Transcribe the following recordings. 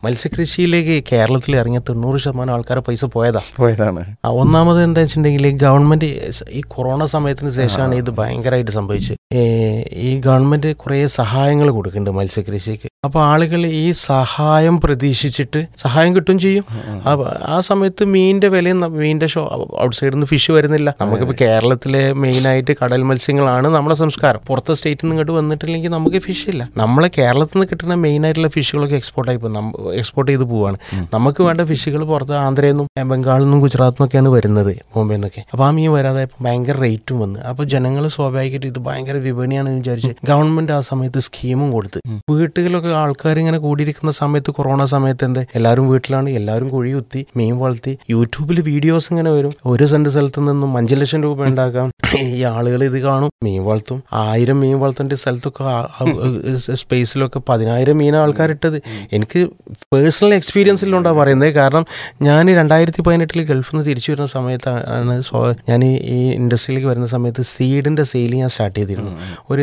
മത്സ്യകൃഷിയിലേക്ക് കേരളത്തിൽ ഇറങ്ങിയ തൊണ്ണൂറ് ശതമാനം ആൾക്കാരെ പൈസ പോയതാ പോയതാണ് ആ, ഒന്നാമത് എന്താ വെച്ചിട്ടുണ്ടെങ്കിൽ ഗവൺമെന്റ് ഈ കൊറോണ സമയത്തിന് ശേഷമാണ് ഇത് ഭയങ്കരമായിട്ട് സംഭവിച്ചത് ഏ, ഈ ഗവൺമെന്റ് കുറേ സഹായങ്ങൾ കൊടുക്കുന്നുണ്ട് മത്സ്യകൃഷിക്ക് അപ്പോൾ ആളുകൾ ഈ സഹായം പ്രതീക്ഷിച്ചിട്ട് സഹായം കിട്ടും ചെയ്യും അപ്പൊ ആ സമയത്ത് മീനിന്റെ വിലയും ന- മീനിന്റെ ഷോ ഔട്ട് സൈഡിൽ നിന്ന് ഫിഷ് വരുന്നില്ല നമുക്കിപ്പോൾ കേരളത്തിലെ മെയിനായിട്ട് കടൽ മത്സ്യങ്ങളാണ് നമ്മുടെ സംസ്കാരം പുറത്തെ സ്റ്റേറ്റിൽ നിന്ന് ഇങ്ങോട്ട് വന്നിട്ടില്ലെങ്കിൽ നമുക്ക് ഫിഷ് ഇല്ല നമ്മളെ കേരളത്തിൽ നിന്ന് കിട്ടുന്ന മെയിൻ ആയിട്ടുള്ള ഫിഷുകളൊക്കെ എക്സ്പോർട്ട് ആയി പോകും എക്സ്പോർട്ട് ചെയ്ത് പോവാണ് നമുക്ക് വേണ്ട ഫിഷുകൾ പുറത്ത് ആന്ധ്രയിൽ നിന്നും ബംഗാളിൽ നിന്നും ഗുജറാത്തിൽ നിന്നൊക്കെയാണ് വരുന്നത് ബോംബെയിൽ നിന്നൊക്കെ അപ്പോൾ ആ മീൻ വരാതെ ഇപ്പം ഭയങ്കര റേറ്റും വന്ന് അപ്പോൾ ജനങ്ങൾ സ്വാഭാവികമായിട്ട് ഇത് ഭയങ്കര വിപണിയാണെന്ന് വിചാരിച്ച് ഗവൺമെന്റ് ആ സമയത്ത് സ്കീമും കൊടുത്ത് വീട്ടുകളിലൊക്കെ ആൾക്കാർ ഇങ്ങനെ കൂടിയിരിക്കുന്ന സമയത്ത് കൊറോണ സമയത്ത് എന്താ എല്ലാവരും വീട്ടിലാണ് എല്ലാവരും കുഴി കുത്തി മീൻ വളർത്തി യൂട്യൂബിൽ വീഡിയോസ് ഇങ്ങനെ വരും ഒരു സെന്റ് സ്ഥലത്ത് നിന്നും അഞ്ച് ലക്ഷം രൂപ ഉണ്ടാക്കാം ഈ ആളുകൾ ഇത് കാണും മീൻ വളർത്തും ആയിരം മീൻ വളർത്തേണ്ട സ്ഥലത്തൊക്കെ ആ- ആ സ്പേസിലൊക്കെ പതിനായിരം മീൻ ആൾക്കാരിട്ടത് എനിക്ക് പേഴ്സണൽ എക്സ്പീരിയൻസിലുണ്ടാ പറയുന്നത് കാരണം ഞാൻ രണ്ടായിരത്തി പതിനെട്ടിൽ ഗൾഫിൽ നിന്ന് തിരിച്ചു വരുന്ന സമയത്താണ് സ്വ- ഞാൻ ഈ- ഈ ഇൻഡസ്ട്രിയിലേക്ക് വരുന്ന സമയത്ത് സീഡിന്റെ സെയിൽ ഞാൻ സ്റ്റാർട്ട് ചെയ്തിരുന്നു ഒരു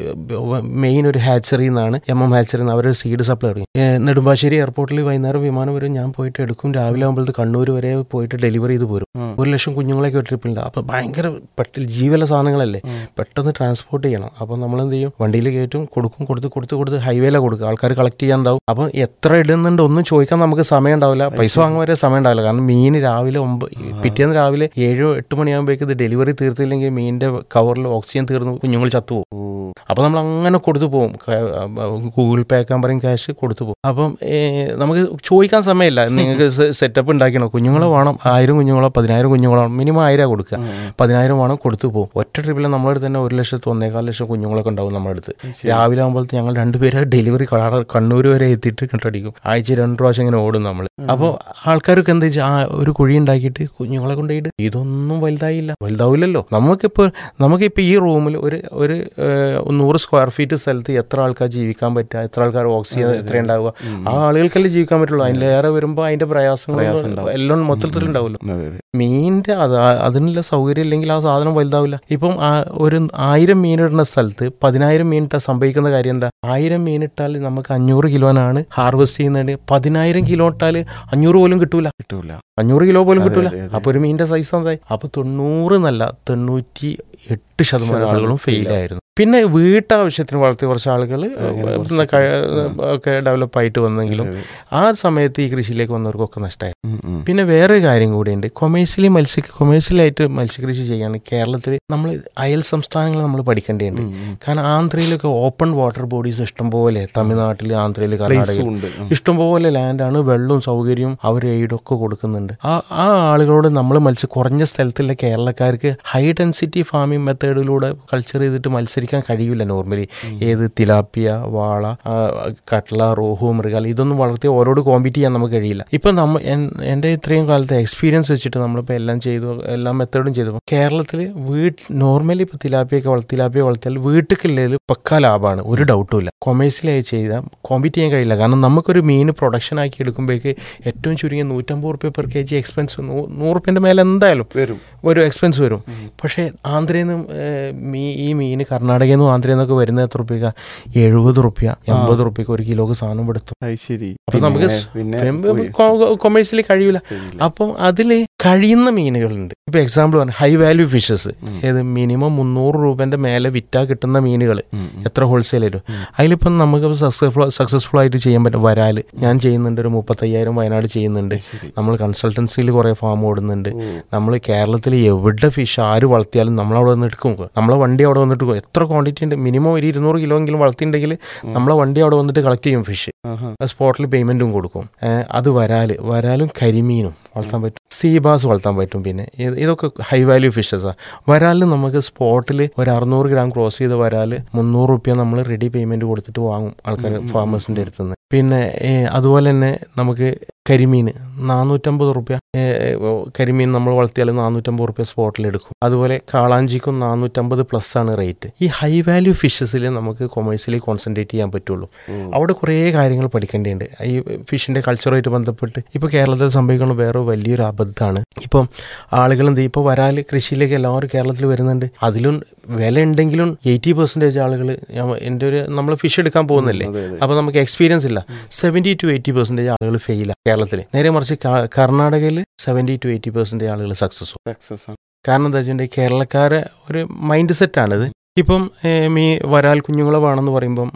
മെയിൻ ഒരു ഹാച്ചറി എന്നാണ് എം എം ഹാച്ചറി എന്ന് അവരൊരു സീഡ് സപ്ലൈ തുടങ്ങി ഏ, നെടുമ്പാശ്ശേരി എയർപോർട്ടിൽ വൈകുന്നേരം വിമാനം വരും ഞാൻ പോയിട്ട് എടുക്കും രാവിലെ ആകുമ്പോഴത്തെ കണ്ണൂർ വരെ പോയിട്ട് ഡെലിവറി ചെയ്ത് പോരും ഒരു ലക്ഷം കുഞ്ഞുങ്ങളൊക്കെ ഒരു ട്രിപ്പിലുണ്ട് അപ്പൊ ഭയങ്കര പെട്ടെന്ന് ജീവല സാധനങ്ങളല്ലേ പെട്ടെന്ന് ട്രാൻസ്പോർട്ട് ചെയ്യണം അപ്പൊ നമ്മൾ എന്ത് ചെയ്യും വണ്ടിയിൽ കയറ്റും കൊടുക്കും കൊടുത്ത് കൊടുത്ത് കൊടുത്ത് ഹൈവേയിലാണ് കൊടുക്കുക ആൾക്കാർ കളക്ട് ചെയ്യാണ്ടാവും അപ്പൊ എത്ര ഇടുന്നുണ്ട് ഒന്നും ചോദിക്കാൻ നമുക്ക് സമയം ഉണ്ടാവില്ല പൈസ വാങ്ങാൻ വരെ സമയം ഉണ്ടാവില്ല കാരണം മീൻ രാവിലെ ഒമ്പത് പിറ്റേന്ന് രാവിലെ ഏഴോ എട്ട് മണിയാകുമ്പോഴേക്ക് ഇത് ഡെലിവറി തീർത്തില്ലെങ്കിൽ മീനിന്റെ കവറിൽ ഓക്സിജൻ തീർന്നു കുഞ്ഞുങ്ങൾ ചത്തുപോകും അപ്പോൾ നമ്മൾ അങ്ങനെ കൊടുത്തു പോകും ഗൂഗിൾ പേ ആക്കാൻ പറയും ക്യാഷ് കൊടുത്തു പോകും അപ്പം ഏ, നമുക്ക് ചോദിക്കാൻ സമയമില്ല നിങ്ങൾക്ക് സെറ്റപ്പ് ഉണ്ടാക്കണം കുഞ്ഞുങ്ങളെ വേണം ആയിരം കുഞ്ഞുങ്ങളോ പതിനായിരം കുഞ്ഞുങ്ങളോ മിനിമം ആയിരം കൊടുക്കുക പതിനായിരം വേണം കൊടുത്തു പോകും ഒറ്റ ട്രിപ്പിൽ നമ്മുടെ അടുത്ത് തന്നെ ഒരു ലക്ഷത്തി ഒന്നേകാൽ ലക്ഷം കുഞ്ഞുങ്ങളൊക്കെ ഉണ്ടാവും നമ്മുടെ അടുത്ത് രാവിലെ ആകുമ്പോഴത്തെ ഞങ്ങൾ രണ്ടുപേരെ ഡെലിവറി കണ്ണൂർ വരെ എത്തിയിട്ട് കണ്ടടിക്കും ആഴ്ച രണ്ട് പ്രാവശ്യം ഇങ്ങനെ ഓടും നമ്മൾ അപ്പോൾ ആൾക്കാരൊക്കെ എന്താ വെച്ചാൽ ആ ഒരു കുഴി ഉണ്ടാക്കിയിട്ട് കുഞ്ഞുങ്ങളെ കൊണ്ടുപോയിട്ട് ഇതൊന്നും വലുതായില്ല വലുതാവില്ലല്ലോ നമുക്കിപ്പോൾ നമുക്കിപ്പോൾ ഈ റൂമിൽ ഒരു ഒരു ഏഹ്, നൂറ് സ്ക്വയർ ഫീറ്റ് സ്ഥലത്ത് എത്ര ആൾക്കാർ ജീവിക്കാൻ പറ്റുക എത്ര ആൾക്കാർ ഓക്സിജൻ എത്ര ഉണ്ടാവുക ആ ആളുകൾക്കല്ലേ ജീവിക്കാൻ പറ്റുള്ളൂ അതിലേറെ വരുമ്പോൾ അതിന്റെ പ്രയാസങ്ങൾ എല്ലാം മൊത്തത്തിൽ ഉണ്ടാവുമല്ലോ അതെ അതെ മീനിന്റെ അത് അതിനുള്ള സൗകര്യം ഇല്ലെങ്കിൽ ആ സാധനം വലുതാവില്ല ഇപ്പം ആ ഒരു ആയിരം മീനിടുന്ന സ്ഥലത്ത് പതിനായിരം മീൻ ഇട്ടാൽ സംഭവിക്കുന്ന കാര്യം എന്താ ആയിരം മീൻ ഇട്ടാൽ നമുക്ക് അഞ്ഞൂറ് കിലോനാണ് ഹാർവെസ്റ്റ് ചെയ്യുന്നത് പതിനായിരം കിലോ ഇട്ടാൽ അഞ്ഞൂറ് പോലും കിട്ടൂല കിട്ടൂല അഞ്ഞൂറ് കിലോ പോലും അതെ, കിട്ടൂല അതെ, അതെ. അപ്പൊ ഒരു മീനിന്റെ സൈസ് എന്തായി അപ്പൊ തൊണ്ണൂറ് എന്നല്ല തൊണ്ണൂറ്റി എട്ട് ശതമാനം ശതമാനം ആളുകളും fail ഫെയിൽ ആയിരുന്നു പിന്നെ വീട്ടാവശ്യത്തിന് വളർത്തിയ കുറച്ച് ആളുകൾ അങ്ങനെ കുറച്ച് ഒക്കെ ഡെവലപ്പ് ആയിട്ട് വന്നെങ്കിലും അതെ, ആ സമയത്ത് ഈ കൃഷിയിലേക്ക് വന്നവർക്കൊക്കെ നഷ്ടമായി ഉം, ഉം. പിന്നെ വേറൊരു കാര്യം കൂടിയുണ്ട് കൊമേഴ്സ്യലി മത്സ്യ കൊമേഴ്സ്യലായിട്ട് മത്സ്യകൃഷി ചെയ്യാണ് കേരളത്തിൽ നമ്മൾ അയൽ സംസ്ഥാനങ്ങൾ നമ്മൾ പഠിക്കേണ്ടതുണ്ട് ഉം, ഉം. കാരണം ആന്ധ്രയിലൊക്കെ ഓപ്പൺ വാട്ടർ ബോഡീസ് ഇഷ്ടംപോലെ തമിഴ്നാട്ടിൽ ആന്ധ്രയിൽ കർണാടകയിൽ Place ഉം ഉണ്ട്. ഉം. ഇഷ്ടംപോലെ ലാൻഡാണ് വെള്ളവും സൗകര്യവും അവർ എയ്ഡൊക്കെ കൊടുക്കുന്നുണ്ട് ആ ആ ആളുകളോട് നമ്മൾ മത്സ്യ കുറഞ്ഞ സ്ഥലത്തുള്ള കേരളക്കാർക്ക് ഹൈ ഡെൻസിറ്റി ഫാമിംഗ് മെത്തേഡിലൂടെ കൾച്ചർ ചെയ്തിട്ട് മത്സരിക്കാൻ കഴിയില്ല നോർമലി ഏത് തിലാപ്പിയ വാള ആ, കട്ട്ള റോഹു മൃഗാൽ ഇതൊന്നും വളർത്തി ഓരോട് കോമ്പീറ്റ് ചെയ്യാൻ നമുക്ക് കഴിയില്ല ഇപ്പം നമ്മ എൻ- എൻ്റെ ഇത്രയും കാലത്തെ എക്സ്പീരിയൻസ് വെച്ചിട്ട് നമ്മളിപ്പോൾ എല്ലാം ചെയ്തു എല്ലാ മെത്തേഡും ചെയ്തു കേരളത്തിൽ വീട്ട് നോർമലി ഇപ്പോൾ തിലാപ്പിയൊക്കെ വളർത്തി തിലാപ്പിയ വളർത്തിയാൽ വീട്ടിലേക്കില്ലെങ്കിൽ പക്ക ലാഭമാണ് ഒരു ഡൗട്ടും ഇല്ല കൊമേഴ്സ്യലായി ചെയ്താൽ കോമ്പീറ്റ് ചെയ്യാൻ കഴിയില്ല കാരണം നമുക്കൊരു മീൻ പ്രൊഡക്ഷൻ ആക്കി എടുക്കുമ്പോഴേക്ക് ഏറ്റവും ചുരുങ്ങിയ നൂറ്റമ്പത് റുപ്യ പെർ കെ ജി എക്സ്പെൻസ് നൂറ് റുപ്യൻ്റെ മേലെ എന്തായാലും വരും ഒരു എക്സ്പെൻസ് വരും പക്ഷേ ആന്ധ്രയിൽ നിന്നും ഏഹ്, മീ ഈ മീൻ കർണാടകയിൽ നിന്നും ആന്ധ്രയിൽ നിന്നൊക്കെ വരുന്ന എത്ര റുപ്യക്ക എഴുപത് റുപ്യ എൺപത് റുപ്യക്ക് ഒരു കിലോക്ക് സാധനം പെടുത്തും അത് ശരി അപ്പൊ നമുക്ക് പിന്നെ- പിന്നെ പോയി. കൊമേഴ്സ്യലി കഴിയില്ല കഴിയില്ല. അപ്പം അതിൽ കഴിയുന്ന മീനുകളുണ്ട് ഇപ്പൊ എക്സാമ്പിൾ പറഞ്ഞു ഹൈ വാല്യൂ ഫിഷസ് ഏത് മിനിമം മുന്നൂറ് രൂപന്റെ മേലെ വിറ്റാ കിട്ടുന്ന മീനുകൾ ഉം, ഉം. എത്ര ഹോൾസെയിൽ ആയിട്ടും അതിലിപ്പം നമുക്ക് സക്സസ്ഫുൾ സക്സസ്ഫുൾ ആയിട്ട് ചെയ്യാൻ പറ്റും വരാൽ ഞാൻ ചെയ്യുന്നുണ്ട് ഒരു മുപ്പത്തയ്യായിരം വയനാട് ചെയ്യുന്നുണ്ട് ശരി. നമ്മൾ കൺസൾട്ടൻസിയിൽ കുറേ ഫാം ഓടുന്നുണ്ട് ഓ. നമ്മൾ കേരളത്തിൽ എവിടെ ഫിഷ് ആര് വളർത്തിയാലും നമ്മളവിടെ വന്ന് എടുക്കും നമ്മളെ വണ്ടി അവിടെ വന്നിട്ട് എടുക്കും. എത്ര ക്വാണ്ടിറ്റി ഉണ്ട് മിനിമം ഒരു ഇരുന്നൂറ് കിലോ എങ്കിലും വളർത്തിയിട്ടുണ്ടെങ്കിൽ നമ്മളെ വണ്ടി അവിടെ വന്നിട്ട് കളക്ട് ചെയ്യും ഫിഷ് ആഹാ. സ്പോട്ടിൽ പേയ്മെന്റും കൊടുക്കും ഏഹ് അത് വരാൽ വരാലും കരിമീനും വളർത്താൻ പറ്റും സീബാസ് വളർത്താൻ പറ്റും പിന്നെ ഇത് ഇതൊക്കെ ഹൈ വാല്യൂ ഫിഷസാണ് വരാലിന് നമുക്ക് സ്പോട്ടിൽ ഒരു അറുന്നൂറ് ഗ്രാം ക്രോസ് ചെയ്ത് വരാൽ മുന്നൂറ് റുപ്യ നമ്മൾ റെഡി പേയ്മെന്റ് കൊടുത്തിട്ട് വാങ്ങും ആൾക്കാർ ഫാമേഴ്സിന്റെ അടുത്ത് നിന്ന് പിന്നെ ഏഹ് അതുപോലെ തന്നെ നമുക്ക് കരിമീൻ നാനൂറ്റമ്പത് റുപ്യ കരിമീൻ നമ്മൾ വളർത്തിയാൽ നാനൂറ്റമ്പത് റുപ്യ സ്പോട്ടിൽ എടുക്കും അതുപോലെ കാളാഞ്ചിക്കും നാനൂറ്റമ്പത് പ്ലസ് ആണ് റേറ്റ് ഈ ഹൈ വാല്യൂ ഫിഷസിൽ നമുക്ക് കൊമേഴ്സ്യലി കോൺസെൻട്രേറ്റ് ചെയ്യാൻ പറ്റുള്ളൂ അവിടെ കുറേ കാര്യങ്ങൾ പഠിക്കേണ്ടതുണ്ട് ഈ ഫിഷിൻ്റെ കൾച്ചറുമായിട്ട് ബന്ധപ്പെട്ട് ഇപ്പോൾ കേരളത്തിൽ സംഭവിക്കുന്ന വേറെ വലിയൊരു അബദ്ധമാണ് ഇപ്പം ആളുകൾ എന്ത് ചെയ്യും ഇപ്പോൾ വരാൽ കൃഷിയിലേക്ക് എല്ലാവരും കേരളത്തിൽ വരുന്നുണ്ട് അതിലും വില ഉണ്ടെങ്കിലും എയ്റ്റി പെർസെൻറ്റേജ് ആളുകൾ എൻ്റെ ഒരു നമ്മൾ ഫിഷ് എടുക്കാൻ പോകുന്നില്ലേ അപ്പോൾ നമുക്ക് എക്സ്പീരിയൻസ് ഇല്ല സെവൻറ്റി ടു എയ്റ്റി പെർസെൻറ്റേജ് ആളുകൾ ഫെയിലാണ് കേരളത്തിൽ നേരെ മറിച്ച് ക- കർണാടകയിൽ സെവൻറ്റി ടു എയ്റ്റി പെർസെൻറ്റേജ് ആളുകൾ സക്സസ് സക്സസ് കാരണം എന്താ വെച്ചിട്ടുണ്ടെങ്കിൽ കേരളക്കാരെ ഒരു മൈൻഡ് സെറ്റാണിത് ഇപ്പം ഏഹ്, മീ വരാൽ കുഞ്ഞുങ്ങളെ വേണമെന്ന് പറയുമ്പം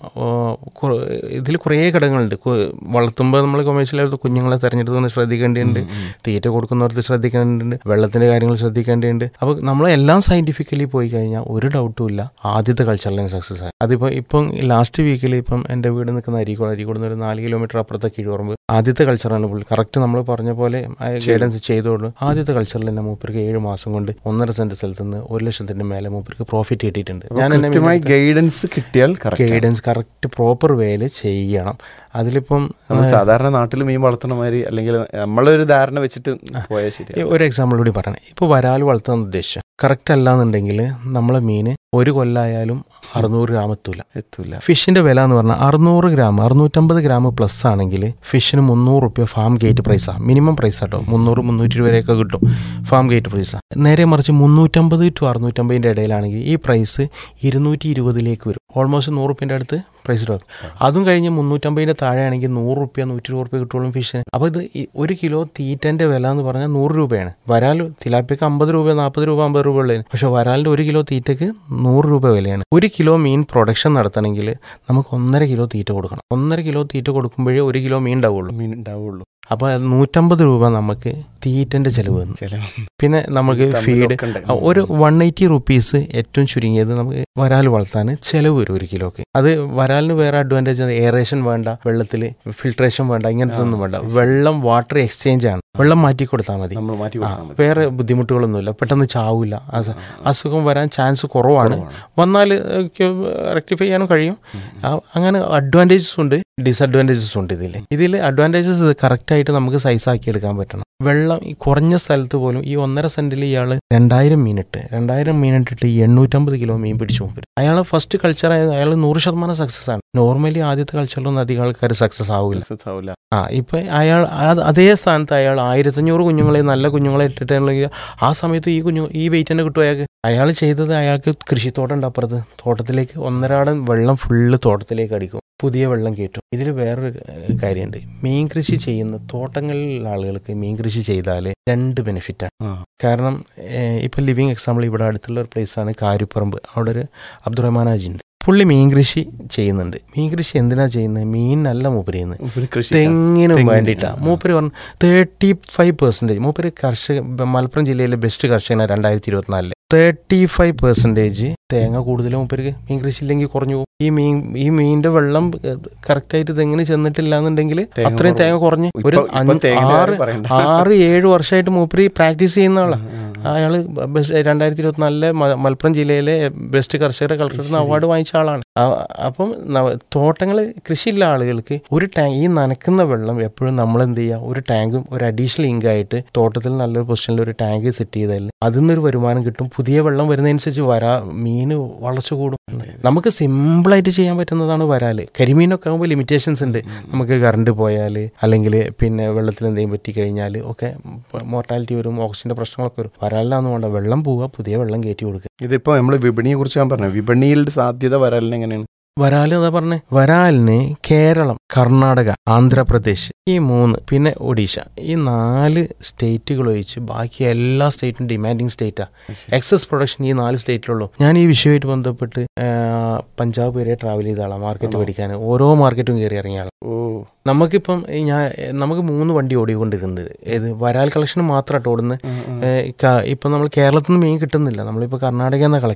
ഇതിൽ കുറേ ഘടകങ്ങളുണ്ട് കു- വളർത്തുമ്പോൾ നമ്മൾ കൊമേഴ്സ്യലായിട്ട് കുഞ്ഞുങ്ങളെ തിരഞ്ഞെടുത്ത് ശ്രദ്ധിക്കേണ്ടതുണ്ട് തീറ്റ കൊടുക്കുന്നവർക്ക് ശ്രദ്ധിക്കേണ്ടതുണ്ട് വെള്ളത്തിൻ്റെ കാര്യങ്ങൾ ശ്രദ്ധിക്കേണ്ടതുണ്ട് അപ്പോൾ നമ്മളെല്ലാം സയൻറ്റിഫിക്കലി പോയി കഴിഞ്ഞാൽ ഒരു ഡൗട്ടും ഇല്ല ആദ്യത്തെ കൾച്ചറിലും സക്സസ് ആയി അതിപ്പോൾ ഇപ്പം ലാസ്റ്റ് വീക്കിൽ ഇപ്പം എൻ്റെ വീട് നിൽക്കുന്ന അരീക്കോട് അരീക്കോട് നിന്ന് ഒരു നാല് കിലോമീറ്റർ അപ്പുറത്തെ കീഴുറമ്പ് ആദ്യത്തെ കൾച്ചറാണ് പുള്ളി കറക്റ്റ് നമ്മൾ പറഞ്ഞ പോലെ ഗൈഡൻസ് ചെയ്തോളൂ ആദ്യത്തെ കൾച്ചറിൽ തന്നെ മൂപ്പർക്ക് ഏഴ് മാസം കൊണ്ട് ഒന്നര സെന്റ് സ്ഥലത്ത് നിന്ന് ഒരു ലക്ഷത്തിന്റെ മേലെ മൂപ്പർക്ക് പ്രോഫിറ്റ് കിട്ടിയിട്ടുണ്ട് ഞാൻ എന്നെ കൃത്യമായി ഗൈഡൻസ് കിട്ടിയാൽ correct ആണ്. ഗൈഡൻസ് കറക്റ്റ് പ്രോപ്പർ വേയിൽ ചെയ്യണം അതിലിപ്പം നമ്മൾ സാധാരണ നാട്ടിൽ മീൻ വളർത്തണ മാതിരി അല്ലെങ്കിൽ നമ്മളൊരു ധാരണ വെച്ചിട്ട് പോയാൽ ശരി ഈ ഒരു എക്സാമ്പിൾ കൂടി പറയണേ ഇപ്പോൾ വരാൽ വളർത്താൻ ഉദ്ദേശിച്ച കറക്റ്റ് അല്ലാന്നുണ്ടെങ്കിൽ നമ്മളെ മീന് ഒരു കൊല്ലായാലും അറുന്നൂറ് ഗ്രാം എത്തൂല എത്തൂല ഫിഷിന്റെ വില എന്ന് പറഞ്ഞാൽ അറുന്നൂറ് ഗ്രാം അറുന്നൂറ്റമ്പത് ഗ്രാം പ്ലസ് ആണെങ്കിൽ ഫിഷിന് മുന്നൂറ് റുപ്യ ഫാം ഗേറ്റ് പ്രൈസാണ് മിനിമം പ്രൈസ് ആട്ടോ മുന്നൂറ് മുന്നൂറ്റി ഇരുപത് വരെയൊക്കെ കിട്ടും ഫാം ഗേറ്റ് പ്രൈസാണ് നേരെ മറിച്ച് മുന്നൂറ്റമ്പത് ടു അറുന്നൂറ്റമ്പതിൻ്റെ ഇടയിലാണെങ്കിൽ ഈ പ്രൈസ് ഇരുന്നൂറ്റി ഇരുപതിലേക്ക് വരും ഓൾമോസ്റ്റ് നൂറ് റുപ്യൻ്റെ അടുത്ത് പ്രൈസ് ഡ്രോപ്പ് അതും കഴിഞ്ഞ് മുന്നൂറ്റമ്പതിൻ്റെ താഴെയാണെങ്കിൽ നൂറ് റുപ്യ നൂറ്റി ഇരുപത് റുപ്യ കിട്ടുള്ളൂ ഫിഷിന് അപ്പോൾ ഇത് ഈ ഒരു കിലോ തീറ്റൻ്റെ വില എന്ന് പറഞ്ഞാൽ നൂറ് രൂപയാണ് വരാൽ തിലാപ്പിക്ക് അമ്പത് രൂപ നാൽപ്പത് രൂപ അമ്പത് രൂപ ഉള്ളതിന് പക്ഷെ വരാലിൻ്റെ ഒരു കിലോ തീറ്റയ്ക്ക് നൂറ് രൂപ വിലയാണ് ഒരു കിലോ മീൻ പ്രൊഡക്ഷൻ നടത്തണമെങ്കിൽ നമുക്ക് ഒന്നര കിലോ തീറ്റ കൊടുക്കണം ഒന്നര കിലോ തീറ്റ കൊടുക്കുമ്പോഴേ ഒരു കിലോ മീൻ ഉണ്ടാവുള്ളൂ മീൻ ഉണ്ടാവുള്ളൂ അപ്പോൾ അത് നൂറ്റമ്പത് രൂപ നമുക്ക് തീറ്റൻ്റെ ചിലവ് വന്നു ചില പിന്നെ നമുക്ക് ഫീഡ് തമ്മിലൊക്കെ ഉണ്ട്. ഒരു വൺ എയ്റ്റി റുപ്പീസ് ഏറ്റവും ചുരുങ്ങിയത് നമുക്ക് വരാൽ വളർത്താൻ ചിലവ് വരും ഒരു കിലോക്ക് അത് വരാലിന് വേറെ അഡ്വാൻറ്റേജ് എയറേഷൻ വേണ്ട വെള്ളത്തിൽ ഫിൽട്രേഷൻ വേണ്ട ഇങ്ങനത്തെ ഒന്നും വേണ്ട വെള്ളം വാട്ടർ എക്സ്ചേഞ്ച് ആണ് വെള്ളം മാറ്റി കൊടുത്താൽ മതി നമ്മൾ മാറ്റി ആ, കൊടുത്താൽ മതി വേറെ ബുദ്ധിമുട്ടുകളൊന്നുമില്ല പെട്ടെന്ന് ചാവില്ല അസ- അസുഖം വരാൻ ചാൻസ് കുറവാണ് വന്നാൽ റെക്ടിഫൈ ചെയ്യാനും കഴിയും ആ, അങ്ങനെ അഡ്വാൻറ്റേജസ് ഉണ്ട് ഡിസഡ്വാൻറ്റേജസ് ഉണ്ട് ഇതിൽ ഇതിൽ അഡ്വാൻറ്റേജസ് കറക്റ്റായിട്ട് നമുക്ക് സൈസ് ആക്കി എടുക്കാൻ പറ്റണം വെള്ളം ഈ കുറഞ്ഞ സ്ഥലത്ത് പോലും ഈ ഒന്നര സെന്റിൽ ഇയാൾ രണ്ടായിരം മീനിട്ട് രണ്ടായിരം മീനിട്ടിട്ട് ഈ എണ്ണൂറ്റമ്പത് കിലോ മീൻ പിടിച്ചു പോകും അയാൾ ഫസ്റ്റ് കൾച്ചർ അയാൾ നൂറ് ശതമാനം സക്സസ് ആണ് നോർമലി ആദ്യത്തെ കൾച്ചറിലൊന്നും അധികം ആൾക്കാർ സക്സസ് ആവില്ല Success ആവില്ല ആ ഇപ്പൊ അയാൾ അത് അതേ സ്ഥാനത്ത് അയാൾ ആയിരത്തഞ്ഞൂറ് കുഞ്ഞുങ്ങളെ നല്ല കുഞ്ഞുങ്ങളെ ഇട്ടിട്ടുണ്ടെങ്കിൽ ആ സമയത്ത് ഈ കുഞ്ഞു ഈ വെയിറ്റ് തന്നെ കിട്ടും അയാൾക്ക് അയാൾ ചെയ്തത് അയാൾക്ക് കൃഷിത്തോട്ടം ഉണ്ട് അപ്പുറത്ത് തോട്ടത്തിലേക്ക് ഒന്നരാടൻ വെള്ളം ഫുള്ള് തോട്ടത്തിലേക്ക് അടിക്കും പുതിയ വെള്ളം കയറ്റും ഇതിൽ വേറൊരു ഏഹ്, കാര്യമുണ്ട് മീൻ കൃഷി ചെയ്യുന്ന തോട്ടങ്ങളിലുള്ള ആളുകൾക്ക് മീൻ കൃഷി ചെയ്താൽ രണ്ട് ബെനിഫിറ്റാണ് ആ. കാരണം ഏഹ്, ഇപ്പൊ ലിവിങ് എക്സാമ്പിൾ ഇവിടെ അടുത്തുള്ള ഒരു പ്ലേസാണ് കാരിപ്പറമ്പ് അവിടെ ഒരു അബ്ദുറഹ്മാൻ ഹാജി ഉണ്ട് പുള്ളി മീൻ കൃഷി ചെയ്യുന്നുണ്ട് മീൻ കൃഷി എന്തിനാ ചെയ്യുന്നത് മീനല്ല മൂപ്പര് ചെയ്യുന്നത് ഒരു കൃഷി തെങ്ങിനും തെങ്ങിന്, വേണ്ടിയിട്ടാണ് ആ. മൂപ്പര് പറഞ്ഞു തേർട്ടി ഫൈവ് പെർസെൻറ്റേജ് മൂപ്പര് കർഷക മലപ്പുറം ജില്ലയിലെ ബെസ്റ്റ് കർഷകനാണ് രണ്ടായിരത്തി ഇരുപത്തിനാലില് തേർട്ടി ഫൈവ് പെർസെൻറ്റേജ് തേങ്ങ കൂടുതലും മൂപ്പർക്ക് മീൻ കൃഷി ഇല്ലെങ്കിൽ കുറഞ്ഞു പോകും ഈ മീൻ ഈ മീനിന്റെ വെള്ളം കറക്റ്റായിട്ട് തെങ്ങിന് ചെന്നിട്ടില്ല എന്നുണ്ടെങ്കിൽ തേങ്ങ അത്രയും തേങ്ങ കുറഞ്ഞ് ഇപ്പൊ- ഒരു ഇപ്പൊ അഞ്ച് തേങ്ങയുടെ ആറ് കാര്യം പറയണ്ട. ആറ് ഏഴ് വർഷമായിട്ട് മൂപ്പര് പ്രാക്ടീസ് ചെയ്യുന്ന ആളാണ് ആ, അയാൾ രണ്ടായിരത്തി ഇരുപത്തിനാലിലെ മലപ്പുറം ജില്ലയിലെ ബെസ്റ്റ് കർഷകരുടെ കളക്ടറിന് അവാർഡ് വാങ്ങിച്ച ആളാണ് ആ- അപ്പം തോട്ടങ്ങൾ കൃഷിയുള്ള ആളുകൾക്ക് ഒരു ടാങ്ക് ഈ നനക്കുന്ന വെള്ളം എപ്പോഴും നമ്മൾ എന്ത് ചെയ്യുക ഒരു ടാങ്കും ഒരു അഡീഷണൽ ഇങ്ക് ആയിട്ട് തോട്ടത്തിൽ നല്ലൊരു പൊസിഷനിൽ ഒരു ടാങ്ക് സെറ്റ് ചെയ്താൽ അതിൽ നിന്നൊരു വരുമാനം കിട്ടും പുതിയ വെള്ളം വരുന്നതനുസരിച്ച് വരാ മീന് വളർച്ച കൂടും നമുക്ക് സിമ്പിളായിട്ട് ചെയ്യാൻ പറ്റുന്നതാണ് വരാല് കരിമീനൊക്കെ ആകുമ്പോൾ ലിമിറ്റേഷൻസ് ഉണ്ട് നമുക്ക് കറണ്ട് പോയാൽ അല്ലെങ്കിൽ പിന്നെ വെള്ളത്തിൽ എന്തെങ്കിലും പറ്റി കഴിഞ്ഞാൽ ഒക്കെ മോർട്ടാലിറ്റി വരും ഓക്സിജൻ്റെ പ്രശ്നങ്ങളൊക്കെ വരും വരാലിലാന്ന് വേണ്ട വെള്ളം പോവുക പുതിയ വെള്ളം കയറ്റി കൊടുക്കുക ഇതിപ്പോ നമ്മൾ വിപണിയെ കുറിച്ച് ഞാൻ പറഞ്ഞു വിപണിയിൽ സാധ്യത വരാലിന് എങ്ങനെയാണ് വരാല് എന്താ പറഞ്ഞേ വരാലിന് കേരളം കർണാടക ആന്ധ്രാപ്രദേശ് ഈ മൂന്ന് പിന്നെ ഒഡീഷ ഈ നാല് സ്റ്റേറ്റുകൾ ഒഴിച്ച് ബാക്കി എല്ലാ സ്റ്റേറ്റും ഡിമാൻഡിങ് സ്റ്റേറ്റാ എക്സസ് പ്രൊഡക്ഷൻ ഈ നാല് സ്റ്റേറ്റിലുള്ളൂ ഞാൻ ഈ വിഷയമായിട്ട് ബന്ധപ്പെട്ട് ആ, പഞ്ചാബ് വരെ ട്രാവൽ ചെയ്ത ആളാണ് മാർക്കറ്റ് ആണോ? പഠിക്കാൻ ഓരോ മാർക്കറ്റും കയറി ഇറങ്ങിയ ആളാണ് ഓ നമുക്കിപ്പം ഈ ഞാൻ നമുക്ക് മൂന്ന് വണ്ടി ഓടിക്കൊണ്ടിരുന്നത് ഏത് വരാൽ കളക്ഷൻ മാത്രമായിട്ട് ഓടുന്നത് ആ, ആ. ഏഹ് ക- ഇപ്പം നമ്മൾ കേരളത്തിൽ നിന്ന് മീൻ കിട്ടുന്നില്ല നമ്മളിപ്പോൾ കർണാടകയിൽ നിന്നാണ് കളക്ട് ചെയ്യുന്നത്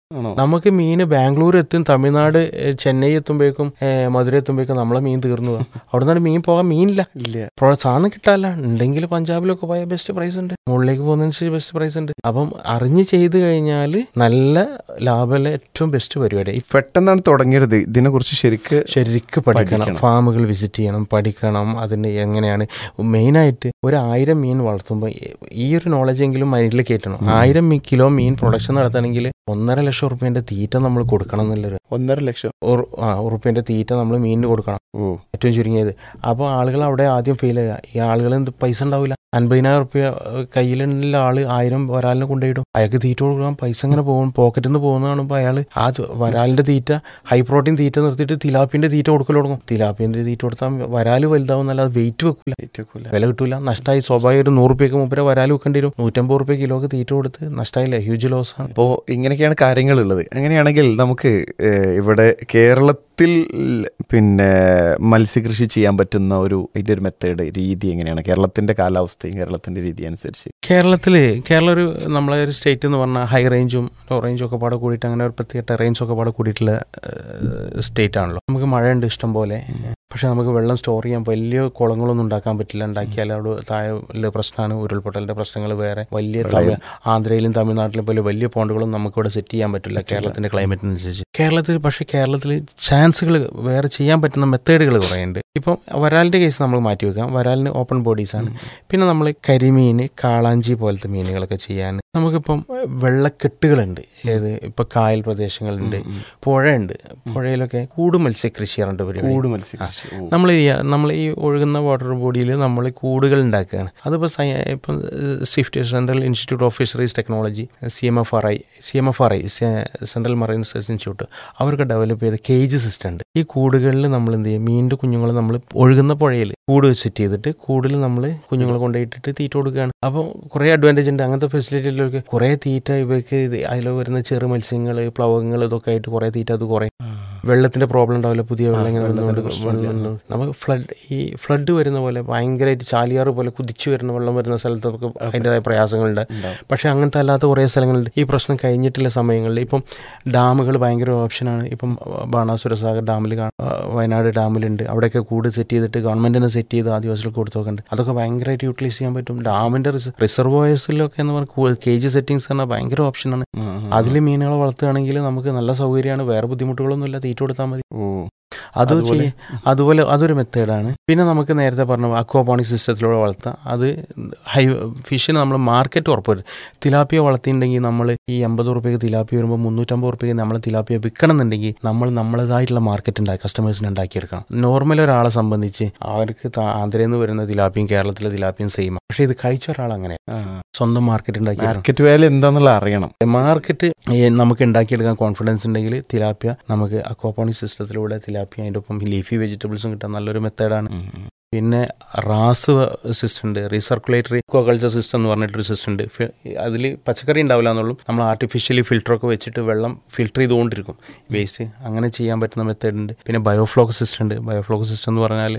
ആണോ നമുക്ക് മീൻ ബാംഗ്ലൂർ എത്തും തമിഴ്നാട് ഏ, ചെന്നൈ എത്തുമ്പോഴേക്കും ഏ, മധുര എത്തുമ്പോഴേക്കും നമ്മളെ മീൻ തീർന്നു പോകും അവിടെ നിന്നാണ് മീൻ പോകാൻ മീനില്ല ഇല്ല പ്രോ- സാധനം കിട്ടാല്ല ഉണ്ടെങ്കിൽ പഞ്ചാബിലൊക്കെ പോയ ബെസ്റ്റ് പ്രൈസ് ഉണ്ട് മുകളിലേക്ക് പോകുന്നതിനനുസരിച്ച് ബെസ്റ്റ് പ്രൈസ് ഉണ്ട് അപ്പം അറിഞ്ഞ് ചെയ്ത് കഴിഞ്ഞാൽ നല്ല ലാഭമുള്ള ഏറ്റവും ബെസ്റ്റ് പരിപാടി ഈ പെട്ടെന്നാണ് തുടങ്ങിയത് ഇതിനെ കുറിച്ച് ശരിക്ക് ശരിക്ക് പഠിക്കണം പഠിക്കണം. ഫാമുകൾ വിസിറ്റ് ചെയ്യണം പഠിക്കണം അതിന് എങ്ങനെയാണ് മെയിനായിട്ട് ഒരു ആയിരം മീൻ വളർത്തുമ്പോൾ ഈ ഒരു നോളജ് എങ്കിലും മൈൻഡിൽ കയറ്റണം ആയിരം മീ- കിലോ മീൻ പ്രൊഡക്ഷൻ നടത്തണമെങ്കിൽ ഒന്നര ലക്ഷം റുപ്യൻ്റെ തീറ്റ നമ്മൾ കൊടുക്കണം എന്നുള്ളൊരു ഒന്നര ലക്ഷം ഉറു- ആ ഉറുപ്പ്യൻ്റെ തീറ്റ നമ്മൾ മീനിന് കൊടുക്കണം ഓ ഏറ്റവും ചുരുങ്ങിയത് അപ്പോൾ ആളുകൾ അവിടെ ആദ്യം ഫെയിൽ ചെയ്യുക ഈ ആളുകൾ എന്ത് പൈസ ഉണ്ടാവില്ല അൻപതിനായിരം റുപ്യ കയ്യിലുള്ള ആള് ആയിരം വരാലിന് കൊണ്ടുപോയിടും അയാൾക്ക് തീറ്റ കൊടുക്കാൻ പൈസ ഇങ്ങനെ പോകും പോക്കറ്റിൽ നിന്ന് പോകുന്ന കാണുമ്പോൾ അയാൾ ആ ത് വരാലിന്റെ തീറ്റ ഹൈ പ്രോട്ടീൻ തീറ്റ നിർത്തിയിട്ട് തിലാപ്പിന്റെ തീറ്റ കൊടുക്കൽ തുടങ്ങും തിലാപ്പിന്റെ തീറ്റ കൊടുത്താൽ വരാല് വലുതാവും എന്നല്ലാതെ വെയിറ്റ് വെക്കില്ല ഏറ്റവും വില കിട്ടൂല നഷ്ടമായി സ്വാഭാവിക ഒരു നൂറ് റുപ്യക്ക് മുപ്പര വരാല് വെക്കേണ്ടി വരും നൂറ്റമ്പത് റുപ്യ കിലോക്ക് തീറ്റ കൊടുത്ത് നഷ്ടമായില്ലേ ഹ്യൂജ് ലോസ് ആണ് അപ്പോൾ ഇങ്ങനെയൊക്കെയാണ് കാര്യങ്ങളുള്ളത് അങ്ങനെയാണെങ്കിൽ നമുക്ക് ഏഹ്, ഇവിടെ കേരളത്തിൽ പിന്നെ മത്സ്യകൃഷി ചെയ്യാൻ പറ്റുന്ന ഒരു അതിൻ്റെ ഒരു മെത്തേഡ് രീതി എങ്ങനെയാണ് കേരളത്തിന്റെ കാലാവസ്ഥയും കേരളത്തിന്റെ രീതി അനുസരിച്ച് കേരളത്തിൽ കേരളം ഒരു നമ്മളെ ഒരു സ്റ്റേറ്റ് എന്ന് പറഞ്ഞാൽ ഹൈ റേഞ്ചും ലോ റേഞ്ചും ഒക്കെ പാടെ കൂടിയിട്ട് അങ്ങനെ ഒരു പ്രത്യേക ടെറൈൻസ് ഒക്കെ പാടെ കൂടിയിട്ടുള്ള സ്റ്റേറ്റ് ആണല്ലോ നമുക്ക് മഴയുണ്ട് ഇഷ്ടം പോലെ പക്ഷെ നമുക്ക് വെള്ളം സ്റ്റോർ ചെയ്യാൻ വലിയ കുളങ്ങളൊന്നും ഉണ്ടാക്കാൻ പറ്റില്ല ഉണ്ടാക്കിയാൽ അവിടെ താഴെ പ്രശ്നമാണ് ഉരുൾപൊട്ടലിന്റെ പ്രശ്നങ്ങൾ വേറെ വലിയ തമിഴ് ആന്ധ്രയിലും തമിഴ്നാട്ടിലും പോലെ വലിയ പോണ്ടുകളും നമുക്കിവിടെ സെറ്റ് ചെയ്യാൻ പറ്റില്ല കേരളത്തിന്റെ ക്ലൈമറ്റിനനുസരിച്ച് കേരളത്തിൽ പക്ഷേ കേരളത്തിൽ ചാൻസുകൾ വേറെ ചെയ്യാൻ പറ്റുന്ന മെത്തേഡുകൾ കുറേ ഉണ്ട് ഇപ്പം വരാലിന്റെ കേസ് നമ്മൾ മാറ്റി വെക്കാം വരാലിന് ഓപ്പൺ ബോഡീസ് ആണ് പിന്നെ നമ്മൾ കരിമീൻ കാളാഞ്ചി പോലത്തെ മീനുകളൊക്കെ ചെയ്യാൻ നമുക്കിപ്പം വെള്ളക്കെട്ടുകളുണ്ട് ഏത് ഇപ്പൊ കായൽ പ്രദേശങ്ങളുണ്ട് പുഴയുണ്ട് പുഴയിലൊക്കെ കൂട് മത്സ്യകൃഷി പറഞ്ഞിട്ട് പരിപാടി കൂട് മത്സ്യകൃഷി ഓ. നമ്മൾ നമ്മൾ ഈ ഒഴുകുന്ന വാട്ടർ ബോഡിയിൽ നമ്മൾ കൂടുകൾ ഉണ്ടാക്കുകയാണ് അതിപ്പോൾ സയ ഇപ്പം CIFT central institute of fisheries technology C M F R I C M F R I central marine research institute അവർക്ക് ഡെവലപ്പ് ചെയ്ത കേജ് സിസ്റ്റം ഉണ്ട് ഈ കൂടുകളിൽ നമ്മൾ എന്ത് ചെയ്യും മീനിൻ്റെ കുഞ്ഞുങ്ങൾ നമ്മൾ ഒഴുകുന്ന പുഴയിൽ കൂട് സെറ്റ് ചെയ്തിട്ട് കൂടിൽ നമ്മൾ കുഞ്ഞുങ്ങളെ കൊണ്ടുപോയിട്ടിട്ട് തീറ്റ കൊടുക്കുകയാണ് അപ്പോൾ കുറേ അഡ്വാൻറ്റേജ് ഉണ്ട് അങ്ങനത്തെ ഫെസിലിറ്റിയിലൊക്കെ കുറേ തീറ്റ ഇവയ്ക്ക് ഇത് അതിൽ വരുന്ന ചെറു മത്സ്യങ്ങൾ പ്ലവകങ്ങൾ ഇതൊക്കെ ആയിട്ട് കുറേ തീറ്റ അത് കുറേ വെള്ളത്തിന്റെ പ്രോബ്ലം ഉണ്ടാവില്ല പുതിയ വെള്ളം ഇങ്ങനെ വെള്ളത്തിന്റെ വരുന്നതുകൊണ്ട് പ്രശ്നമില്ല. വെള്ളം ഉണ്ടാവും. നമുക്ക് ഫ്ലഡ് ഈ ഫ്ലഡ് വരുന്ന പോലെ ഭയങ്കരമായിട്ട് ചാലിയാറ് പോലെ കുതിച്ചു വരുന്ന വെള്ളം വരുന്ന സ്ഥലത്തൊക്കെ അതിൻ്റെതായ പ്രയാസങ്ങളുണ്ട് ഉണ്ടാവും. പക്ഷേ അങ്ങനത്തെ അല്ലാത്ത കുറേ സ്ഥലങ്ങളുണ്ട് ഈ പ്രശ്നം കഴിഞ്ഞിട്ടുള്ള സമയങ്ങളിൽ ഇപ്പം ഡാമുകൾ ഭയങ്കര ഓപ്ഷനാണ് ഇപ്പം ബാണാസുരസാഗർ ഡാമിൽ കാ- ആ, വയനാട് ഡാമിലുണ്ട് അവിടെയൊക്കെ കൂട് സെറ്റ് ചെയ്തിട്ട് ഗവൺമെന്റിനെ സെറ്റ് ചെയ്ത് ആദിവാസികൾക്ക് കൊടുത്തോക്കുന്നുണ്ട് അതൊക്കെ ഭയങ്കരമായിട്ട് യൂട്ടിലൈസ് ചെയ്യാൻ പറ്റും ഡാമിന്റെ റിസർവോയേഴ്സിലൊക്കെ എന്ന് പറഞ്ഞാൽ കേജ് സെറ്റിങ്സ് പറഞ്ഞാൽ ഭയങ്കര ഓപ്ഷനാണ് ഉം, ഉം. അതിൽ മീനുകളെ വളർത്തുകയാണെങ്കിൽ നമുക്ക് നല്ല സൗകര്യമാണ് വേറെ ബുദ്ധിമുട്ടുകളൊന്നുമില്ല തീറ്റ കൊടുത്താൽ മതി ഓ അത് അതുപോലെ? ചെയ്യ- അതുപോലെ അതൊരു മെത്തേഡാണ് പിന്നെ നമുക്ക് നേരത്തെ പറഞ്ഞ അക്വാപോണിക് സിസ്റ്റത്തിലൂടെ വളർത്താം അത് ഹൈ ഫിഷിന് നമ്മൾ മാർക്കറ്റ് ഉറപ്പുവരും തിലാപ്പിയ വളർത്തിയിട്ടുണ്ടെങ്കിൽ നമ്മൾ ഈ എൺപത് റുപ്യക്ക് തിലാപ്പിയ വരുമ്പോൾ മുന്നൂറ്റമ്പത് റുപ്യക്ക് നമ്മൾ തിലാപ്പിയ വിൽക്കണം എന്നുണ്ടെങ്കിൽ നമ്മൾ നമ്മളതായിട്ടുള്ള മാർക്കറ്റ് ഉണ്ടാക്കി കസ്റ്റമേഴ്സിന് ഉണ്ടാക്കിയെടുക്കണം നോർമൽ ഒരാളെ സംബന്ധിച്ച് അവർക്ക് താ- ആന്ധ്രയിൽ നിന്ന് വരുന്ന തിലാപ്പിയും കേരളത്തിലെ തിലാപ്പിയും സെയിം പക്ഷേ ഇത് കഴിച്ച ഒരാൾ അങ്ങനെ ആ. സ്വന്തം മാർക്കറ്റ് ഉണ്ടാക്കി മാർക്കറ്റ് വാല്യൂ എന്താന്നുള്ള അറിയണം മാർക്കറ്റ് ഈ നമുക്ക് ഉണ്ടാക്കിയെടുക്കാൻ കോൺഫിഡൻസ് ഉണ്ടെങ്കിൽ തിലാപ്പിയ നമുക്ക് അക്വാപോണിക് സിസ്റ്റത്തിലൂടെ തിലാപ്പിയ അതിൻ്റെ ഒപ്പം ലീഫി വെജിറ്റബിൾസും കിട്ടാൻ നല്ലൊരു മെത്തേഡാണ് ഉം, ഉം. പിന്നെ റാസ് സിസ്റ്റം ഉണ്ട് റീസർക്കുലേറ്ററി അക്വാകൾച്ചർ സിസ്റ്റം എന്ന് പറഞ്ഞിട്ടൊരു സിസ്റ്റം ഉണ്ട് അതിൽ പച്ചക്കറി ഉണ്ടാവില്ല എന്നുള്ളൂ നമ്മൾ ആർട്ടിഫിഷ്യലി ഫിൽറ്ററൊക്കെ വെച്ചിട്ട് വെള്ളം ഫിൽറ്റർ ചെയ്തുകൊണ്ടിരിക്കും വേസ്റ്റ് അങ്ങനെ ചെയ്യാൻ പറ്റുന്ന മെത്തേഡ് ഉണ്ട് പിന്നെ ബയോഫ്ലോക്ക് സിസ്റ്റം ഉണ്ട് ബയോഫ്ലോക്ക് സിസ്റ്റം എന്ന് പറഞ്ഞാൽ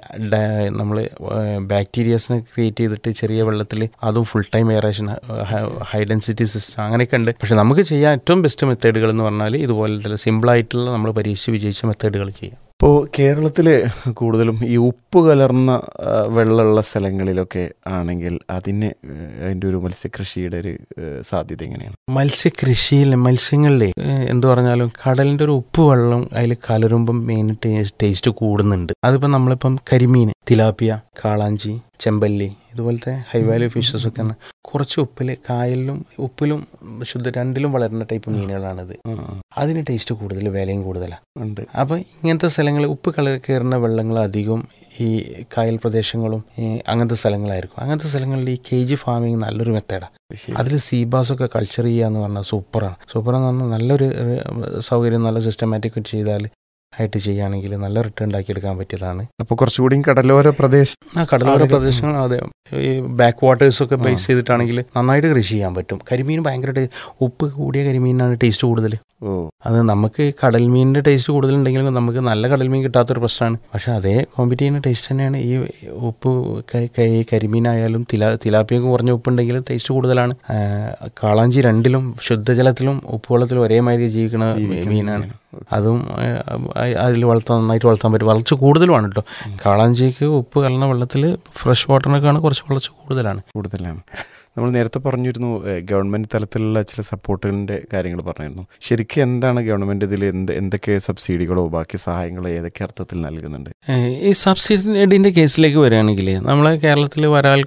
നമ്മൾ ബാക്ടീരിയസിനെ ക്രിയേറ്റ് ചെയ്തിട്ട് ചെറിയ വെള്ളത്തിൽ അതും full time aeration high density system അങ്ങനെയൊക്കെ ഉണ്ട് പക്ഷെ നമുക്ക് ചെയ്യാൻ ഏറ്റവും ബെസ്റ്റ് മെത്തേഡുകൾ എന്ന് പറഞ്ഞാൽ ഇതുപോലത്തെ സിമ്പിളായിട്ടുള്ള നമ്മൾ പരീക്ഷിച്ച് വിജയിച്ച മെത്തേഡുകൾ ചെയ്യാം ഇപ്പോൾ കേരളത്തിൽ കൂടുതലും ഈ ഉപ്പ് കലർന്ന ആ, വെള്ളമുള്ള സ്ഥലങ്ങളിലൊക്കെ ആണെങ്കിൽ അതിന് ഏഹ്, അതിൻ്റെ ഒരു മത്സ്യകൃഷിയുടെ ഒരു ഏഹ്, സാധ്യത എങ്ങനെയാണ് മത്സ്യകൃഷിയിൽ മത്സ്യങ്ങളിലെ ഏഹ്, എന്ത് പറഞ്ഞാലും കടലിന്റെ ഒരു ഉപ്പ് വെള്ളം അതിൽ കലരുമ്പം മെയിൻ ടേസ്റ്റ് കൂടുന്നുണ്ട് അതിപ്പോൾ നമ്മളിപ്പം കരിമീൻ തിലാപ്പിയ കാളാഞ്ചി ചെമ്പല്ലി ഇതുപോലത്തെ ഹൈ വാല്യൂ ഫിഷസ് ഒക്കെ കുറച്ച് ഉപ്പിൽ കായലിലും ഉപ്പിലും ശുദ്ധ രണ്ടിലും വളരുന്ന ടൈപ്പ് മീനുകളാണിത് അതിന് ടേസ്റ്റ് കൂടുതൽ വിലയും കൂടുതലാണ് ഉണ്ട് അപ്പോൾ ഇങ്ങനത്തെ സ്ഥലങ്ങളിൽ ഉപ്പ് കളർ കയറുന്ന വെള്ളങ്ങൾ അധികം ഈ കായൽ പ്രദേശങ്ങളും ഈ അങ്ങനത്തെ സ്ഥലങ്ങളായിരിക്കും അങ്ങനത്തെ സ്ഥലങ്ങളിൽ ഈ കേജ് ഫാമിംഗ് നല്ലൊരു മെത്തേഡാണ് അതിൽ സീബാസ് ഒക്കെ കൾച്ചർ ചെയ്യുക എന്ന് പറഞ്ഞാൽ സൂപ്പറാണ് സൂപ്പറാന്ന് പറഞ്ഞാൽ നല്ലൊരു ഏഹ്, സൗകര്യം നല്ല സിസ്റ്റമാറ്റിക് ചെയ്താൽ ആയിട്ട് ചെയ്യുകയാണെങ്കിൽ നല്ല റിട്ടേൺ ഉണ്ടാക്കിയെടുക്കാൻ പറ്റിയതാണ് അപ്പോൾ കുറച്ചുകൂടി കടലോര പ്രദേശം ആ കടലോര ആളുകൾ- പ്രദേശങ്ങൾ അതെ ഈ ബാക്ക് വാട്ടേഴ്സ് ഒക്കെ ബേസ് ചെയ്തിട്ടാണെങ്കിൽ നന്നായിട്ട് കൃഷി ചെയ്യാൻ പറ്റും കരിമീൻ ഭയങ്കരമായിട്ട് ഉപ്പ് കൂടിയ കരിമീനാണ് ടേസ്റ്റ് കൂടുതൽ ഓ അത് നമുക്ക് കടൽ മീനിൻ്റെ ടേസ്റ്റ് കൂടുതലുണ്ടെങ്കിലും നമുക്ക് നല്ല കടൽ മീൻ കിട്ടാത്തൊരു പ്രശ്നമാണ് പക്ഷെ അതേ കോമ്പറ്റ് ചെയ്യുന്ന ടേസ്റ്റ് തന്നെയാണ് ഈ ഉപ്പ് ക- ക- കരിമീനായാലും തിലാ തിലാപ്പിയൊക്കെ കുറഞ്ഞ ഉപ്പുണ്ടെങ്കിൽ ടേസ്റ്റ് കൂടുതലാണ് ആ, കാളാഞ്ചി രണ്ടിലും ശുദ്ധജലത്തിലും ഉപ്പുവെള്ളത്തിലും ഒരേമാതിരി ജീവിക്കുന്ന മീനാണ് അതും അതിൽ വളർത്താൻ നന്നായിട്ട് വളർത്താൻ പറ്റും വളർച്ച കൂടുതലുമാണ് കേട്ടോ കാളാഞ്ചിക്ക് ഉപ്പ് കലർന്ന വെള്ളത്തിൽ ഫ്രഷ് വാട്ടറിനൊക്കെയാണ് കുറച്ച് വളർച്ച കൂടുതലാണ് കൂടുതലാണ് നമ്മൾ നേരത്തെ പറഞ്ഞിരുന്നു ഏഹ്, ഗവൺമെന്റ് തലത്തിലുള്ള ചില സപ്പോർട്ടിന്റെ കാര്യങ്ങൾ പറഞ്ഞിരുന്നു ശരിക്കും എന്താണ് ഗവൺമെന്റ് ഇതിൽ എന്ത് എന്തൊക്കെ സബ്സിഡികളോ ബാക്കി സഹായങ്ങളോ ഏതൊക്കെ അർത്ഥത്തിൽ നൽകുന്നുണ്ട് ഏഹ് ഈ സബ്സിഡിൻ്റെ കേസിലേക്ക് വരികയാണെങ്കിൽ നമ്മളെ കേരളത്തിൽ വരാൽ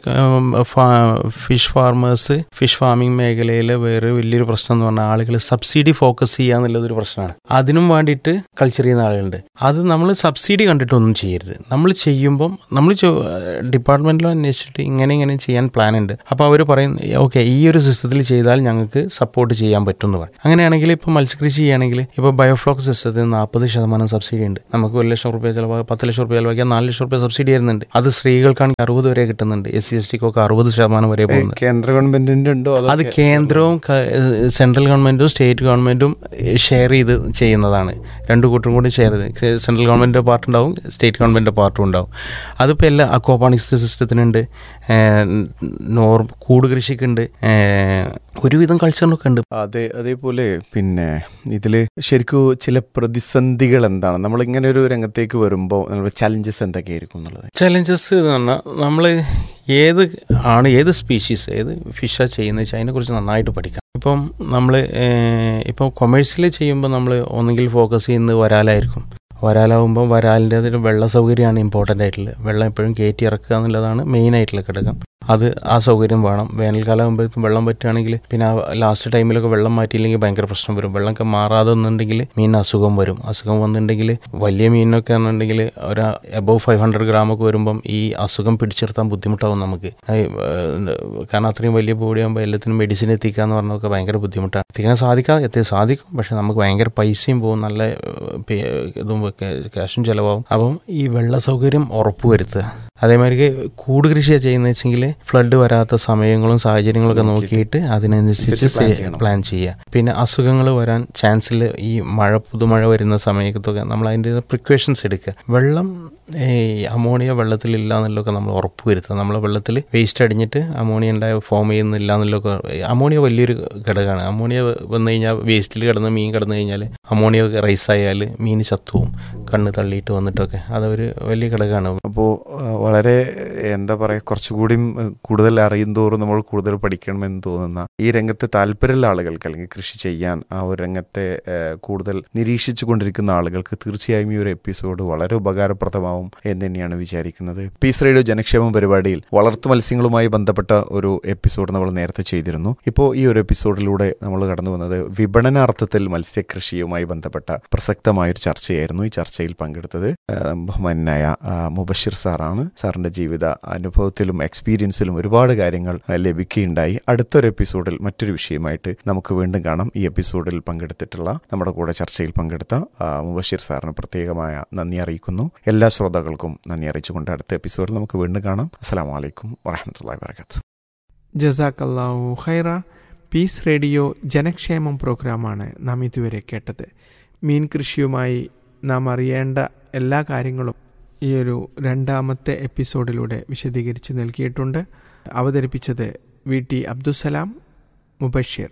ഫിഷ് ഫാർമേഴ്സ് ഫിഷ് ഫാമിംഗ് മേഖലയിലെ വേറെ വലിയൊരു പ്രശ്നം എന്ന് പറഞ്ഞാൽ ആളുകൾ സബ്സിഡി ഫോക്കസ് ചെയ്യുക എന്നുള്ളതൊരു പ്രശ്നമാണ് അതിനും വേണ്ടിയിട്ട് കൾച്ചർ ചെയ്യുന്ന ആളുകളുണ്ട് അത് നമ്മൾ സബ്സിഡി കണ്ടിട്ടൊന്നും ചെയ്യരുത് നമ്മൾ ചെയ്യുമ്പം നമ്മൾ ഡിപ്പാർട്ട്മെൻറ്റിലോ അന്വേഷിച്ചിട്ട് ഇങ്ങനെ ഇങ്ങനെ ചെയ്യാൻ പ്ലാൻ ഉണ്ട് അപ്പോൾ അവർ പറയും ഓക്കെ ഈ ഒരു സിസ്റ്റത്തിൽ ചെയ്താൽ ഞങ്ങൾക്ക് സപ്പോർട്ട് ചെയ്യാൻ പറ്റും എന്ന് പറയും അങ്ങനെയാണെങ്കിൽ ഇപ്പോൾ മത്സ്യകൃഷി ചെയ്യുകയാണെങ്കിൽ ഇപ്പോൾ ബയോഫ്ലോക്ക് സിസ്റ്റത്തിൽ നാൽപ്പത് ശതമാനം സബ്സിഡി ഉണ്ട് നമുക്ക് ഒരു ലക്ഷം റുപ്യ ചിലവാ പത്ത് ലക്ഷം റുപ്യ ചിലവാക്കിയാൽ നാല് ലക്ഷം റുപ്യ സബ്സിഡി വരുന്നുണ്ട് അത് സ്ത്രീകൾക്കാണെങ്കിൽ അറുപത് വരെ കിട്ടുന്നുണ്ട് എസ് സി എസ് ടിക്കൊക്കെ അറുപത് ശതമാനം വരെ പോകുന്നത് കേന്ദ്ര ഗവൺമെന്റിന്റെ ഉണ്ടോ അതോ അത് കേന്ദ്രവും ക- ഏഹ് സെൻട്രൽ ഗവൺമെന്റും സ്റ്റേറ്റ് ഗവൺമെന്റും ഷെയർ ചെയ്ത് ചെയ്യുന്നതാണ് രണ്ടു കൂട്ടരും കൂടി ഷെയർ ചെയ്ത് സെൻട്രൽ ഗവൺമെന്റിന്റെ പാർട്ട് ഉണ്ടാവും സ്റ്റേറ്റ് ഗവൺമെന്റിന്റെ പാർട്ടും ഉണ്ടാവും അതിപ്പോൾ എല്ലാ അക്വാപാണിക്സ് സിസ്റ്റത്തിനുണ്ട് ഏഹ് നോർ കൂട് കൃഷിക്കുണ്ട് ഏഹ് ഒരുവിധം കൾച്ചറിനൊക്കെ ഉണ്ട് അതെ അതേപോലെ പിന്നെ ഇതിൽ ശരിക്കും ചില പ്രതിസന്ധികൾ എന്താണ് നമ്മൾ ഇങ്ങനെ ഒരു രംഗത്തേക്ക് വരുമ്പോൾ നമ്മുടെ ചലഞ്ചസ് എന്തൊക്കെയായിരിക്കും എന്നുള്ളത് ചലഞ്ചസ് എന്ന് പറഞ്ഞാൽ നമ്മൾ ഏത് ആണ് ഏത് സ്പീഷീസ് ഏത് ഫിഷാണ് ചെയ്യുന്നത് വെച്ചാൽ അതിനെക്കുറിച്ച് നന്നായിട്ട് പഠിക്കാം ഇപ്പം നമ്മൾ ഇപ്പോൾ കൊമേഴ്സ്യൽ ചെയ്യുമ്പോൾ നമ്മൾ ഒന്നുകിൽ ഫോക്കസ് ചെയ്യുന്നത് വരാലായിരിക്കും വരാലാവുമ്പോൾ വരാലിൻ്റെ അതിന് വെള്ള സൗകര്യമാണ് ഇമ്പോർട്ടൻ്റ് ആയിട്ടുള്ളത് വെള്ളം എപ്പോഴും കയറ്റി ഇറക്കുക എന്നുള്ളതാണ് മെയിൻ ആയിട്ടുള്ള ഘടകം അത് ആ സൗകര്യം വേണം വേനൽക്കാലം ആകുമ്പോഴത്തേക്കും വെള്ളം പറ്റുകയാണെങ്കിൽ പിന്നെ ആ ലാസ്റ്റ് ടൈമിലൊക്കെ വെള്ളം മാറ്റിയില്ലെങ്കിൽ ഭയങ്കര പ്രശ്നം വരും വെള്ളമൊക്കെ മാറാതെ ഒന്നുണ്ടെങ്കിൽ മീനിന് അസുഖം വരും അസുഖം വന്നിട്ടുണ്ടെങ്കിൽ വലിയ മീനിനൊക്കെ ആണെന്നുണ്ടെങ്കിൽ ഒരു എബവ് ഫൈവ് ഹൺഡ്രഡ് ഗ്രാമൊക്കെ വരുമ്പം ഈ അസുഖം പിടിച്ചെടുത്താൻ ബുദ്ധിമുട്ടാവും നമുക്ക് അത്, ഏഹ്, കാരണം അത്രയും വലിയ ബോഡി ആകുമ്പോൾ എല്ലാത്തിനും മെഡിസിൻ എത്തിക്കുക എന്ന് പറഞ്ഞതൊക്കെ ഭയങ്കര ബുദ്ധിമുട്ടാണ് എത്തിക്കാൻ സാധിക്കാതെ എത്തി സാധിക്കും പക്ഷെ നമുക്ക് ഭയങ്കര പൈസയും പോകും നല്ല ഏഹ്, പേ- ഇതും ഒക്കെ ക്യാഷും ചിലവാകും അപ്പം ഈ വെള്ള സൗകര്യം ഉറപ്പുവരുത്തുക അതേമാതിരി കൂട് കൃഷിയാണ് ചെയ്യുന്നത് വെച്ചെങ്കിൽ ഫ്ലഡ് വരാത്ത സമയങ്ങളും സാഹചര്യങ്ങളൊക്കെ നോക്കിയിട്ട് അതിനനുസരിച്ച് plan ചെയ്യണം. പ്ലാൻ ചെയ്യുക പിന്നെ അസുഖങ്ങൾ വരാൻ ചാൻസിൽ ഈ മഴ പുതുമഴ വരുന്ന സമയത്തൊക്കെ നമ്മൾ അതിൻ്റെ പ്രിക്വേഷൻസ് എടുക്കുക വെള്ളം ഈ അമോണിയ വെള്ളത്തിലില്ല എന്നുള്ളതൊക്കെ നമ്മൾ ഉറപ്പ് വരുത്തുക നമ്മൾ വെള്ളത്തിൽ വേസ്റ്റ് അടിഞ്ഞിട്ട് അമോണിയ ഉണ്ടായ ഫോം ചെയ്യുന്നില്ല എന്നുള്ളതൊക്കെ അമോണിയ വലിയൊരു ഘടകമാണ് അമോണിയ വന്നു കഴിഞ്ഞാൽ വേസ്റ്റിൽ കിടന്ന് മീൻ കിടന്നു കഴിഞ്ഞാൽ അമോണിയ റൈസ് ആയാൽ മീൻ ചത്തുവും കണ്ണ് തള്ളിയിട്ട് വന്നിട്ടൊക്കെ അതൊരു വലിയ ഘടകമാണ് അപ്പോൾ വളരെ എന്താ പറയുക കുറച്ചുകൂടിയും ഏഹ്, കൂടുതൽ അറിയും തോറും നമ്മൾ കൂടുതൽ പഠിക്കണമെന്ന് തോന്നുന്ന ഈ രംഗത്ത് താല്പര്യമുള്ള ആളുകൾക്ക് അല്ലെങ്കിൽ കൃഷി ചെയ്യാൻ ആ ഒരു രംഗത്തെ ഏഹ്, കൂടുതൽ നിരീക്ഷിച്ചു കൊണ്ടിരിക്കുന്ന ആളുകൾക്ക് തീർച്ചയായും ഈ ഒരു എപ്പിസോഡ് വളരെ ഉപകാരപ്രദമാവും എന്ന് തന്നെയാണ് വിചാരിക്കുന്നത് പീസ് റേഡിയോ ജനക്ഷേമ പരിപാടിയിൽ വളർത്തു മത്സ്യങ്ങളുമായി ബന്ധപ്പെട്ട ഒരു എപ്പിസോഡ് നമ്മൾ നേരത്തെ ചെയ്തിരുന്നു ഇപ്പോൾ ഈ ഒരു എപ്പിസോഡിലൂടെ നമ്മൾ കടന്നു വന്നത് വിപണനാർത്ഥത്തിൽ മത്സ്യകൃഷിയുമായി ബന്ധപ്പെട്ട പ്രസക്തമായൊരു ചർച്ചയായിരുന്നു ഈ ചർച്ചയിൽ പങ്കെടുത്തത് ഏഹ്, ബഹുമാനായ ആ, മുബഷിർ സാറാണ് സാറിന്റെ ജീവിത അനുഭവത്തിലും എക്സ്പീരിയൻസിലും ഒരുപാട് കാര്യങ്ങൾ ഏഹ്, ലഭിക്കുകയുണ്ടായി അടുത്തൊരു എപ്പിസോഡിൽ മറ്റൊരു വിഷയമായിട്ട് നമുക്ക് വീണ്ടും കാണാം ഈ എപ്പിസോഡിൽ പങ്കെടുത്തിട്ടുള്ള നമ്മുടെ കൂടെ ചർച്ചയിൽ പങ്കെടുത്ത ആ, മുബഷിർ സാറിന് പ്രത്യേകമായ നന്ദി അറിയിക്കുന്നു എല്ലാ ശ്രോതാക്കൾക്കും നന്ദി അറിയിച്ചുകൊണ്ട് അടുത്ത എപ്പിസോഡിൽ നമുക്ക് വീണ്ടും കാണാം അസ്സാം വലൈക്കും വറഹമത്തല്ലാ വാബർക്കാത്തു ജസാക്കല്ലാഹു ഖൈറ പീസ് റേഡിയോ ജനക്ഷേമം പ്രോഗ്രാമാണ് നാം ഇതുവരെ കേട്ടത് മീൻ കൃഷിയുമായി നാം അറിയേണ്ട എല്ലാ കാര്യങ്ങളും ഈ ഒരു രണ്ടാമത്തെ എപ്പിസോഡിലൂടെ വിശദീകരിച്ച് നൽകിയിട്ടുണ്ട് അവതരിപ്പിച്ചത് വി ടി അബ്ദുസലാം മുബഷിർ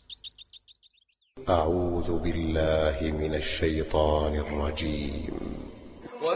أعوذ بالله من الشيطان الرجيم